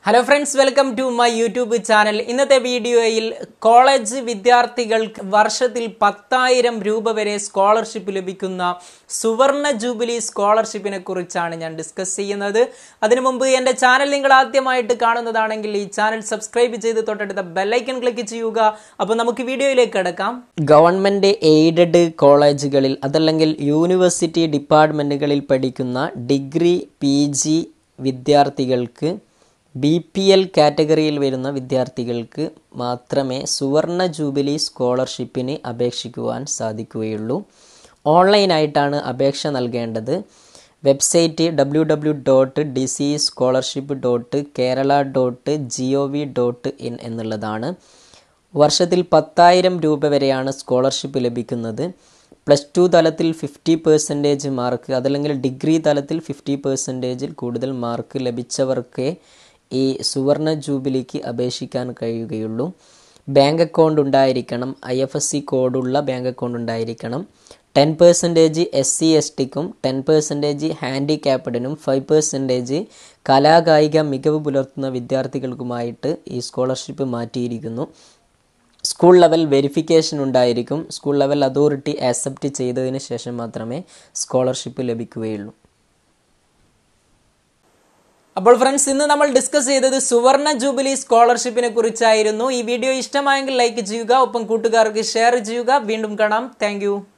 hello friends welcome to my YouTube channel ഇന്നത്തെ വീഡിയോയിൽ college വിദ്യാർത്ഥികൾക്ക് വർഷത്തിൽ പത്തായിരം രൂപ വരെ സ്കോളർഷിപ്പ് ലഭിക്കുന്ന സുവർണ ജൂബിലി സ്കോളർഷിപ്പിനെ കുറിച്ചാണ് ഞാൻ ഡിസ്കസ് ചെയ്യുന്നത് അതിനു മുമ്പ് എൻ്റെ ചാനൽ നിങ്ങൾ ആദ്യമായിട്ട് കാണുന്നതാണെങ്കിൽ ഈ ചാനൽ സബ്സ്ക്രൈബ് ചെയ്ത് തൊട്ടടുത്ത ബെല്ലൈക്കൺ ക്ലിക്ക് ചെയ്യുക അപ്പോൾ നമുക്ക് വീഡിയോയിലേക്ക് കിടക്കാം ഗവൺമെൻറ് എയ്ഡഡ് കോളേജുകളിൽ അതല്ലെങ്കിൽ യൂണിവേഴ്സിറ്റി ഡിപ്പാർട്ട്മെൻറ്റുകളിൽ പഠിക്കുന്ന ഡിഗ്രി പി ജി വിദ്യാർത്ഥികൾക്ക് ബി പി എൽ കാറ്റഗറിയിൽ വരുന്ന വിദ്യാർത്ഥികൾക്ക് മാത്രമേ സുവർണ ജൂബിലി സ്കോളർഷിപ്പിന് അപേക്ഷിക്കുവാൻ സാധിക്കുകയുള്ളൂ ഓൺലൈനായിട്ടാണ് അപേക്ഷ നൽകേണ്ടത് website W W dot D C scholarship dot Kerala dot G O V dot in എന്നുള്ളതാണ് വർഷത്തിൽ പത്തായിരം രൂപ വരെയാണ് സ്കോളർഷിപ്പ് ലഭിക്കുന്നത് പ്ലസ് ടു തലത്തിൽ ഫിഫ്റ്റി പെർസെൻറ്റേജ് മാർക്ക് അതല്ലെങ്കിൽ ഡിഗ്രി തലത്തിൽ ഫിഫ്റ്റി പെർസെൻറ്റേജിൽ കൂടുതൽ മാർക്ക് ലഭിച്ചവർക്ക് ഈ സുവർണ ജൂബിലിക്ക് അപേക്ഷിക്കാൻ കഴിയുകയുള്ളൂ ബാങ്ക് അക്കൗണ്ട് ഉണ്ടായിരിക്കണം ഐ എഫ് എസ് സി കോഡുള്ള ബാങ്ക് അക്കൗണ്ട് ഉണ്ടായിരിക്കണം ten percentage S C S ടിക്കും ടെൻ പെർസെൻറ്റേജ് ഹാൻഡിക്യാപ്ഡിനും ഫൈവ് പെർസെൻറ്റേജ് കലാകായിക മികവ് പുലർത്തുന്ന വിദ്യാർത്ഥികൾക്കുമായിട്ട് ഈ സ്കോളർഷിപ്പ് മാറ്റിയിരിക്കുന്നു സ്കൂൾ ലെവൽ വെരിഫിക്കേഷൻ ഉണ്ടായിരിക്കും സ്കൂൾ ലെവൽ അതോറിറ്റി ആക്സെപ്റ്റ് ചെയ്തതിന് ശേഷം മാത്രമേ സ്കോളർഷിപ്പ് ലഭിക്കുകയുള്ളൂ അപ്പോൾ ഫ്രണ്ട്സ് ഇന്ന് നമ്മൾ ഡിസ്കസ് ചെയ്തത് സുവർണ ജൂബിലി സ്കോളർഷിപ്പിനെ കുറിച്ചായിരുന്നു ഈ വീഡിയോ ഇഷ്ടമായെങ്കിൽ ലൈക്ക് ചെയ്യുക ഒപ്പം കൂട്ടുകാർക്ക് ഷെയർ ചെയ്യുക വീണ്ടും കാണാം താങ്ക്